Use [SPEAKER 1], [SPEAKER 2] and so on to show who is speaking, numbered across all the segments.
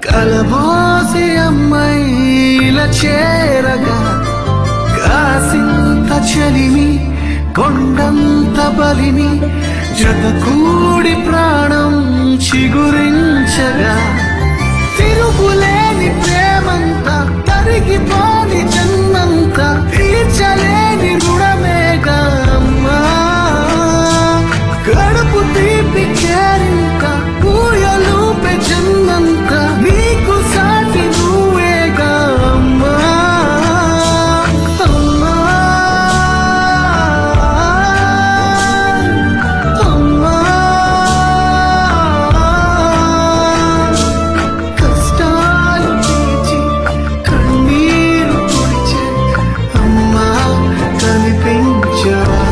[SPEAKER 1] కలబోసి అమ్మాయిల చేరగా కాసింత చలిమి కొండంత బలిమి జత కూడి ప్రాణం చిగురించగా తిరుగులేని ప్రేమంతా తరిగిపోని జన్మంతా తీర్చలేని రుణమేగా అమ్మా కడుపు తీపి కేరింత పూయలూపే జన్మంత నీకు సాటి నువ్వేగా అమ్మా అమ్మా అమ్మా కష్టాలు తీర్చి కన్నీరు తుడిచే అమ్మా కనిపించవా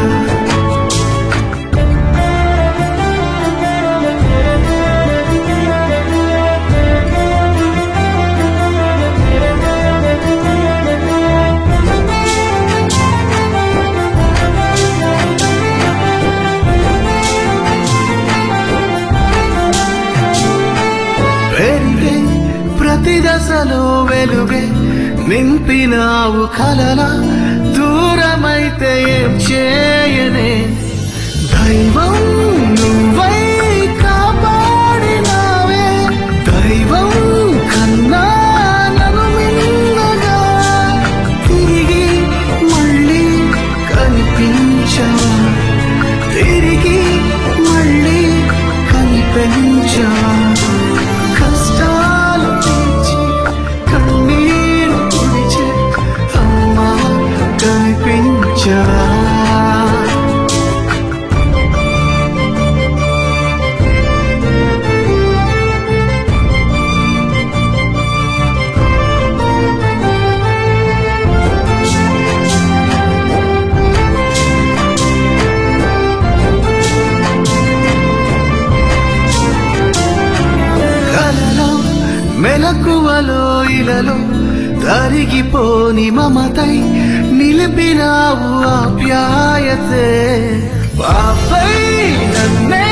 [SPEAKER 1] పెరిగే ప్రతి దశలో వెలుగే నింపినావు కలల దూరమైతే ఏం చేయనే దైవం నువ్వై కాపాడినావే దైవం కన్నా నన్ను మిన్నగా తిరిగి మళ్ళీ కనిపించవా తిరిగి మళ్ళీ కనిపించవా కష్టాలు తీర్చి కన్నీరు తుడిచే అమ్మా కనిపించవా కలలో మెలకువలో ఇలలో తరిగిపోని మమతై నిలిపినావు ఆప్యాయతే పాపై నన్నే